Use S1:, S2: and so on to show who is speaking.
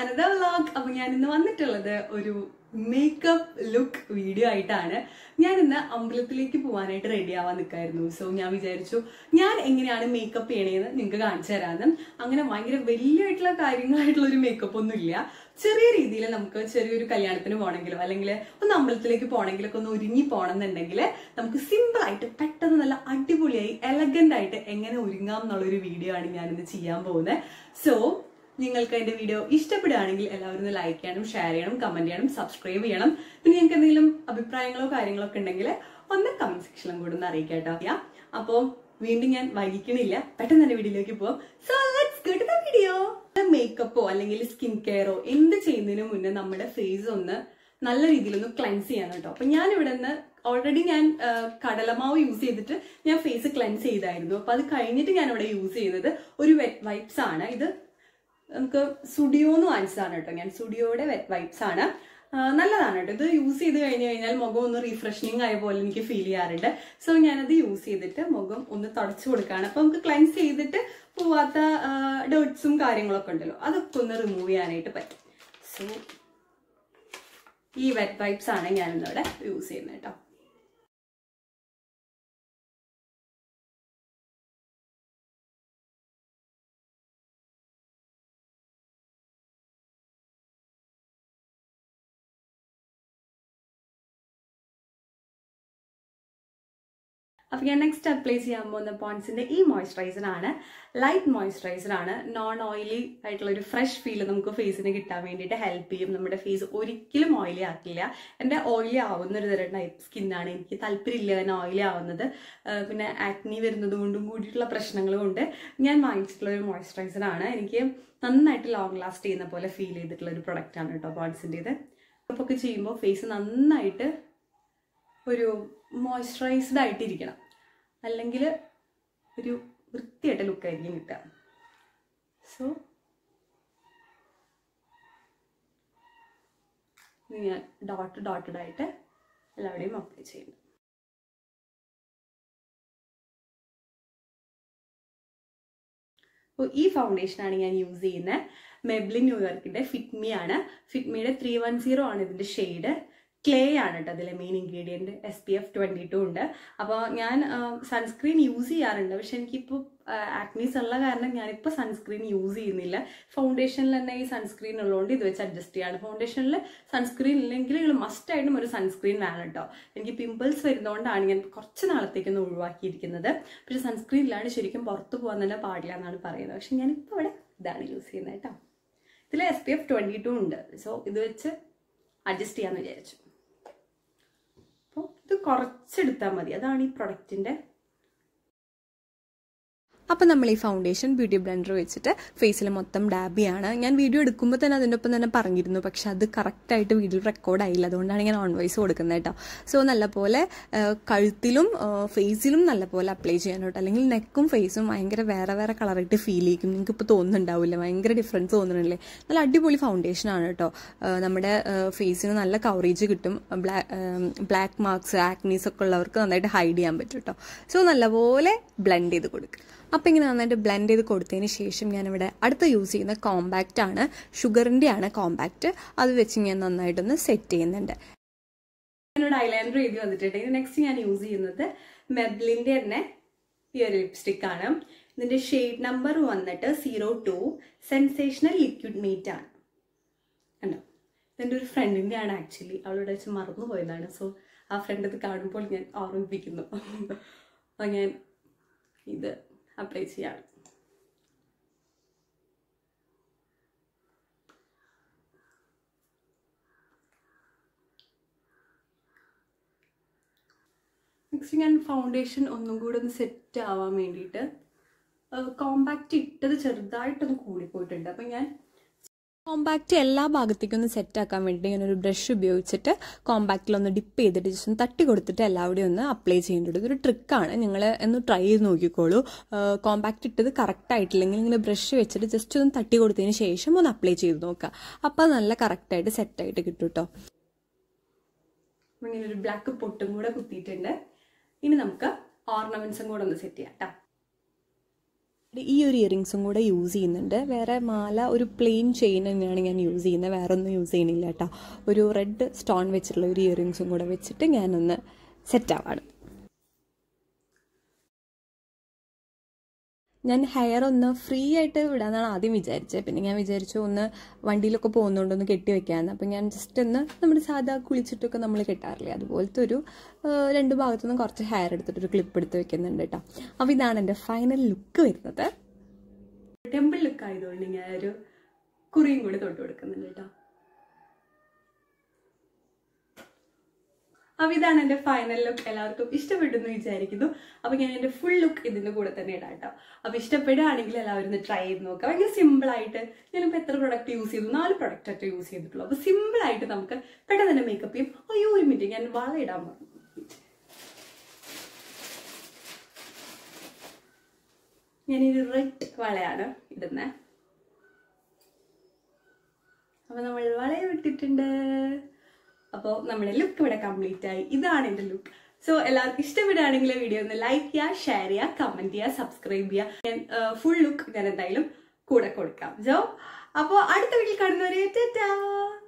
S1: another vlog അപ്പൊ ഞാൻ ഇന്ന് വന്നിട്ടുള്ളത് ഒരു മേക്കപ്പ് ലുക്ക് വീഡിയോ ആയിട്ടാണ് ഞാൻ ഇന്ന് അമ്പലത്തിലേക്ക് പോകാനായിട്ട് റെഡി ആവാൻ നിൽക്കായിരുന്നു സോ ഞാൻ വിചാരിച്ചു ഞാൻ എങ്ങനെയാണ് മേക്കപ്പ് ചെയ്യണേന്ന് നിങ്ങൾക്ക് കാണിച്ചു തരാമെന്ന് അങ്ങനെ ഭയങ്കര വലിയതായിട്ടുള്ള കാര്യങ്ങളായിട്ടുള്ള ഒരു മേക്കപ്പ് ഒന്നും ഇല്ല ചെറിയ രീതിയിൽ നമുക്ക് ചെറിയൊരു കല്യാണത്തിന് പോകണമെങ്കിലോ അല്ലെങ്കിൽ ഒന്ന് അമ്പലത്തിലേക്ക് പോകണമെങ്കിലൊക്കെ ഒന്ന് ഒരുങ്ങി പോകണമെന്നുണ്ടെങ്കിൽ നമുക്ക് സിമ്പിൾ ആയിട്ട് പെട്ടെന്ന് നല്ല അടിപൊളിയായി എലഗന്റ് ആയിട്ട് എങ്ങനെ ഒരുങ്ങാം എന്നുള്ളൊരു വീഡിയോ ആണ് ഞാനിന്ന് ചെയ്യാൻ പോകുന്നത് സോ നിങ്ങൾക്ക് എന്റെ വീഡിയോ ഇഷ്ടപ്പെടുകയാണെങ്കിൽ എല്ലാവരും ഒന്ന് ലൈക്ക് ചെയ്യണം ഷെയർ ചെയ്യണം കമന്റ് ചെയ്യണം സബ്സ്ക്രൈബ് ചെയ്യണം പിന്നെ നിങ്ങൾക്ക് എന്തെങ്കിലും അഭിപ്രായങ്ങളോ കാര്യങ്ങളോ ഒക്കെ ഉണ്ടെങ്കിൽ ഒന്ന് കമന്റ് സെക്ഷനിലും കൂടെ ഒന്ന് അറിയിക്കാട്ടോ യാ അപ്പോൾ വീണ്ടും ഞാൻ വൈകിക്കണില്ല പെട്ടെന്ന് തന്നെ വീഡിയോയിലേക്ക് പോവാം so let's go to the video മേക്കപ്പോ അല്ലെങ്കിൽ സ്കിൻ കെയറോ എന്ത് ചെയ്യുന്നതിന് മുന്നേ നമ്മുടെ ഫേസ് ഒന്ന് നല്ല രീതിയിൽ ഒന്ന് ക്ലെൻസ് ചെയ്യണം കേട്ടോ അപ്പൊ ഞാൻ ഇവിടെ നിന്ന് ഓൾറെഡി ഞാൻ ആ, കടലമാവ് യൂസ് ചെയ്തിട്ട് ഞാൻ ഫേസ് ക്ലെൻസ് ചെയ്തായിരുന്നു അപ്പൊ അത് കഴിഞ്ഞിട്ട് ഞാൻ ഇവിടെ യൂസ് ചെയ്യുന്നത് ഒരു വെറ്റ് വൈപ്സ് ആണ് ഇത് നമുക്ക് സുഡിയോ എന്ന് വാങ്ങിച്ചതാണ് കേട്ടോ ഞാൻ സുഡിയോയുടെ വെറ്റ് വൈപ്സ് ആണ് ആ, നല്ലതാണ് കേട്ടോ ഇത് യൂസ് ചെയ്ത് കഴിഞ്ഞ് കഴിഞ്ഞാൽ മുഖം ഒന്ന് റീഫ്രഷനിങ് ആയ പോലെ എനിക്ക് ഫീൽ ചെയ്യാറുണ്ട് സോ ഞാനത് യൂസ് ചെയ്തിട്ട് മുഖം ഒന്ന് തുടച്ചു കൊടുക്കുകയാണ് അപ്പൊ നമുക്ക് ക്ലൻസ് ചെയ്തിട്ട് പോവാത്ത ഡേർട്സും കാര്യങ്ങളൊക്കെ ഉണ്ടല്ലോ അതൊക്കെ ഒന്ന് റിമൂവ് ചെയ്യാനായിട്ട് പറ്റും സോ ഈ വെറ്റ് വൈപ്സ് ആണ് ഞാൻ ഇന്നിവിടെ യൂസ് ചെയ്യുന്നത് കേട്ടോ അപ്പൊ ഞാൻ നെക്സ്റ്റ് അപ്ലൈ ചെയ്യാൻ പോകുന്ന പോൺസിന്റെ ഈ മോയ്സ്ചറൈസർ ആണ് ലൈറ്റ് മോയ്സ്ചറൈസർ ആണ് നോൺ ഓയിലി ആയിട്ടുള്ള ഒരു ഫ്രഷ് ഫീൽ നമുക്ക് ഫേസിന് കിട്ടാൻ വേണ്ടിയിട്ട് ഹെൽപ്പ് ചെയ്യും നമ്മുടെ ഫേസ് ഒരിക്കലും ഓയിലി ആക്കില്ല എൻ്റെ ഓയിലി ആവുന്ന ഒരു തരം ടൈപ്പ് സ്കിന്നാണ് എനിക്ക് താല്പര്യമില്ല ഞാൻ ഓയിലി ആവുന്നത് ആ, പിന്നെ ആക്നി വരുന്നത് കൊണ്ടും കൂടിയിട്ടുള്ള പ്രശ്നങ്ങൾ കൊണ്ട് ഞാൻ വാങ്ങിച്ചിട്ടുള്ള ഒരു മോയ്സ്ചറൈസർ ആണ് എനിക്ക് നന്നായിട്ട് ലോങ് ലാസ്റ്റ് ചെയ്യുന്ന പോലെ ഫീൽ ചെയ്തിട്ടുള്ള ഒരു പ്രൊഡക്റ്റ് ആണ് കേട്ടോ പോൺസിൻ്റെ ഇത് അപ്പോൾ ഒക്കെ ചെയ്യുമ്പോൾ ഫേസ് നന്നായിട്ട് ഒരു മോയ്സ്ചറൈസ്ഡ് ആയിട്ടിരിക്കണം അല്ലെങ്കിൽ ഒരു വൃത്തിയായിട്ട് ലുക്കായിരിക്കും കിട്ടുക സോ ഞാൻ ഡോട്ട് ഡോട്ടഡ് ആയിട്ട് എല്ലാവിടെയും അപ്ലൈ ചെയ്യുന്നു അപ്പോൾ ഈ ഫൗണ്ടേഷനാണ് ഞാൻ യൂസ് ചെയ്യുന്നത് മെബ്ലിൻ ന്യൂയോർക്കിൻ്റെ ഫിറ്റ്മി ആണ് ഫിറ്റ്മിയുടെ ത്രീ വൺ സീറോ ആണ് ഇതിൻ്റെ ഷെയ്ഡ് ക്ലേ ആണ് കേട്ടോ അതിലെ main ingredient S P F twenty two ഉണ്ട് അപ്പോൾ ഞാൻ സൺസ്ക്രീൻ യൂസ് ചെയ്യാറുണ്ട് പക്ഷെ എനിക്കിപ്പോൾ ആക്നീസ് ഉള്ള കാരണം ഞാനിപ്പോൾ സൺസ്ക്രീൻ യൂസ് ചെയ്യുന്നില്ല ഫൗണ്ടേഷനിൽ തന്നെ ഈ സൺസ്ക്രീൻ ഉള്ളതുകൊണ്ട് ഇത് വെച്ച് അഡ്ജസ്റ്റ് ചെയ്യാണ് ഫൗണ്ടേഷനിൽ സൺസ്ക്രീൻ ഇല്ലെങ്കിൽ നിങ്ങൾ മസ്റ്റ് ആയിട്ടും ഒരു സൺസ്ക്രീൻ വേണം കേട്ടോ എനിക്ക് പിമ്പിൾസ് വരുന്നതുകൊണ്ടാണ് ഞാൻ കുറച്ച് നാളത്തേക്കൊന്ന് ഒഴിവാക്കിയിരിക്കുന്നത് പക്ഷെ സൺസ്ക്രീൻ ഇല്ലാണ്ട് ശരിക്കും പുറത്ത് പോകാൻ തന്നെ പാടില്ല എന്നാണ് പറയുന്നത് പക്ഷെ ഞാനിപ്പോൾ ഇവിടെ ഇതാണ് യൂസ് ചെയ്യുന്നത് കേട്ടോ ഇതിൽ S P F twenty two ഉണ്ട് സോ ഇത് വെച്ച് അഡ്ജസ്റ്റ് ചെയ്യാമെന്ന് വിചാരിച്ചു അപ്പോൾ ഇത് കുറച്ചെടുത്താൽ മതി അതാണ് ഈ പ്രൊഡക്റ്റിൻ്റെ
S2: അപ്പം നമ്മൾ ഈ ഫൗണ്ടേഷൻ ബ്യൂട്ടി ബ്ലെൻഡർ വെച്ചിട്ട് ഫേസിൽ മൊത്തം ഡാബ് ചെയ്യാണ് ഞാൻ വീഡിയോ എടുക്കുമ്പോൾ തന്നെ അതിൻ്റെ ഒപ്പം തന്നെ പറഞ്ഞിരുന്നു പക്ഷെ അത് കറക്റ്റായിട്ട് വീഡിയോ റെക്കോർഡ് ആയില്ല അതുകൊണ്ടാണ് ഞാൻ ഓൺ വോയിസ് കൊടുക്കുന്നത് കേട്ടോ സോ നല്ലപോലെ ആ, കഴുത്തിലും ആ, ഫേസിലും നല്ലപോലെ അപ്ലൈ ചെയ്യാൻ കേട്ടോ അല്ലെങ്കിൽ നെക്കും ഫേസും ഭയങ്കര വേറെ വേറെ കളറായിട്ട് ഫീൽ ചെയ്യും നിങ്ങൾക്ക് ഇപ്പോൾ തോന്നുന്നുണ്ടാവില്ല ഭയങ്കര ഡിഫറൻസ് തോന്നുന്നില്ലേ നല്ല അടിപൊളി ഫൗണ്ടേഷനാണ് കേട്ടോ ആ, നമ്മുടെ ഫേസിന് നല്ല കവറേജ് കിട്ടും ബ്ലാക്ക് മാർക്സ് ആക്നീസ് ഒക്കെ ഉള്ളവർക്ക് നന്നായിട്ട് ഹൈഡ് ചെയ്യാൻ പറ്റും കേട്ടോ സോ നല്ലപോലെ ബ്ലെൻഡ് ചെയ്ത് കൊടുക്കുക അപ്പം ഇങ്ങനെ നന്നായിട്ട് ബ്ലെൻഡ് ചെയ്ത് കൊടുത്തതിന് ശേഷം ഞാനിവിടെ അടുത്ത യൂസ് ചെയ്യുന്ന കോമ്പാക്റ്റ് ആണ് ഷുഗറിൻ്റെ ആണ് കോമ്പാക്റ്റ് അത് വെച്ച് ഞാൻ നന്നായിട്ടൊന്ന് സെറ്റ് ചെയ്യുന്നുണ്ട്
S1: ഞാനിവിടെ ഐലൈനർ എഴുതി വന്നിട്ടുണ്ട് ഇത് നെക്സ്റ്റ് ഞാൻ യൂസ് ചെയ്യുന്നത് മെബ്ലിൻ്റെ തന്നെ ഈ ഒരു ലിപ്സ്റ്റിക് ആണ് ഇതിന്റെ ഷെയ്ഡ് നമ്പർ വന്നിട്ട് zero two sensational liquid matte ആണ് കണ്ടോ ഇതെൻ്റെ ഒരു ഫ്രണ്ടിൻ്റെ ആണ് ആക്ച്വലി അവളോട് വെച്ച് മറന്നു പോയതാണ് സോ ആ ഫ്രണ്ട് ഇത് കാണുമ്പോൾ ഞാൻ ഓർമ്മിപ്പിക്കുന്നു അപ്പോൾ ഞാൻ ഇത് അപ്ലൈ ചെയ്യാണ് നെക്സ്റ്റ് ഞാൻ ഫൗണ്ടേഷൻ ഒന്നും കൂടെ ഒന്ന് സെറ്റ് ആവാൻ വേണ്ടിയിട്ട് കോമ്പാക്റ്റ് ഇട്ടത് ചെറുതായിട്ടൊന്ന് കൂടിപ്പോയിട്ടുണ്ട് അപ്പം ഞാൻ
S2: കോമ്പാക്റ്റ് എല്ലാ ഭാഗത്തേക്കും ഒന്ന് സെറ്റ് ആക്കാൻ വേണ്ടി ഞാനൊരു ബ്രഷ് ഉപയോഗിച്ചിട്ട് കോമ്പാക്റ്റിൽ ഒന്ന് ഡിപ്പ് ചെയ്തിട്ട് ജസ്റ്റ് ഒന്ന് തട്ടി കൊടുത്തിട്ട് എല്ലാവിടെയും ഒന്ന് അപ്ലൈ ചെയ്യേണ്ടത് ഇതൊരു ട്രിക്കാണ് നിങ്ങൾ ഒന്ന് ട്രൈ ചെയ്ത് നോക്കിക്കോളൂ കോമ്പാക്റ്റ് ഇട്ടത് കറക്റ്റ് ആയിട്ടില്ലെങ്കിൽ നിങ്ങൾ ബ്രഷ് വെച്ചിട്ട് ജസ്റ്റ് ഒന്ന് തട്ടി കൊടുത്തതിന് ശേഷം ഒന്ന് അപ്ലൈ ചെയ്ത് നോക്കുക അപ്പോൾ അത് നല്ല കറക്റ്റായിട്ട് സെറ്റായിട്ട് കിട്ടും കേട്ടോ
S1: ഇങ്ങനെ ഒരു ബ്ലാക്ക് പൊട്ടും കൂടെ കുത്തിയിട്ടുണ്ട് ഇനി നമുക്ക് ഓർണമെന്റ്സും കൂടെ ഒന്ന് സെറ്റ് ചെയ്യാം കേട്ടോ
S2: ഈ ഒരു ഇയറിങ്സും കൂടെ യൂസ് ചെയ്യുന്നുണ്ട് വേറെ മാല ഒരു പ്ലെയിൻ ചെയിൻ തന്നെയാണ് ഞാൻ യൂസ് ചെയ്യുന്നത് വേറെ ഒന്നും യൂസ് ചെയ്യണില്ല കേട്ടോ ഒരു റെഡ് സ്റ്റോൺ വെച്ചിട്ടുള്ള ഒരു ഇയറിങ്സും കൂടെ വെച്ചിട്ട് ഞാനൊന്ന് സെറ്റ് ആവാണ് ഞാൻ ഹെയർ ഒന്ന് ഫ്രീ ആയിട്ട് വിടാന്നാണ് ആദ്യം വിചാരിച്ചത് പിന്നെ ഞാൻ വിചാരിച്ചു ഒന്ന് വണ്ടിയിലൊക്കെ പോകുന്നതുകൊണ്ട് ഒന്ന് കെട്ടി വെക്കാമെന്ന് അപ്പം ഞാൻ ജസ്റ്റ് ഒന്ന് നമ്മുടെ സാധാ കുളിച്ചിട്ടൊക്കെ നമ്മൾ കെട്ടാറില്ലേ അതുപോലത്തെ ഒരു രണ്ട് ഭാഗത്തുനിന്നും കുറച്ച് ഹെയർ എടുത്തിട്ട് ഒരു ക്ലിപ്പ് എടുത്ത് വെക്കുന്നുണ്ട് കേട്ടോ അപ്പോൾ ഇതാണ് എൻ്റെ ഫൈനൽ ലുക്ക് വരുന്നത്
S1: ടെമ്പിൾ ലുക്ക് ആയതുകൊണ്ട് ഞാൻ ഒരു കുറിയും കൂടി തൊട്ട് കൊടുക്കുന്നുണ്ട് കേട്ടോ അപ്പൊ ഇതാണ് എന്റെ ഫൈനൽ ലുക്ക് എല്ലാവർക്കും ഇഷ്ടപ്പെട്ടു എന്ന് വിചാരിക്കുന്നു അപ്പൊ ഞാൻ എന്റെ ഫുൾ ലുക്ക് ഇതിന്റെ കൂടെ തന്നെ ഇടാം കേട്ടോ അപ്പൊ ഇഷ്ടപ്പെടുകയാണെങ്കിൽ എല്ലാവരും ഒന്ന് ട്രൈ ചെയ്ത് നോക്കാം ഭയങ്കര സിമ്പിൾ ആയിട്ട് ഞാനിപ്പോ എത്ര പ്രൊഡക്റ്റ് യൂസ് ചെയ്തു നാല് പ്രൊഡക്റ്റ് ആയിട്ട് യൂസ് ചെയ്തിട്ടുള്ളൂ അപ്പൊ സിമ്പിൾ ആയിട്ട് നമുക്ക് പെട്ടെന്ന് തന്നെ മേക്കപ്പ് ചെയ്യും അയ്യോ ഒരു മിനിറ്റ് ഞാൻ വള ഇടാൻ പറഞ്ഞു ഞാനൊരു റെഡ് വളയാണ് ഇടുന്നത് അപ്പൊ നമ്മൾ വളയം ഇട്ടിട്ടുണ്ട് അപ്പോൾ നമ്മുടെ ലുക്ക് ഇവിടെ കംപ്ലീറ്റ് ആയി ഇതാണ് എൻ്റെ ലുക്ക് സോ എല്ലാവർക്കും ഇഷ്ടപ്പെടുകയാണെങ്കിൽ വീഡിയോ ഒന്ന് ലൈക്ക് ചെയ്യുക ഷെയർ ചെയ്യുക കമന്റ് ചെയ്യുക സബ്സ്ക്രൈബ് ചെയ്യുക ഞാൻ ഫുൾ ലുക്ക് ഞാൻ എന്തായാലും കൂടെ കൊടുക്കാം സോ അപ്പോൾ അടുത്ത വീട്ടിൽ കാണുന്നവരെ ടാറ്റാ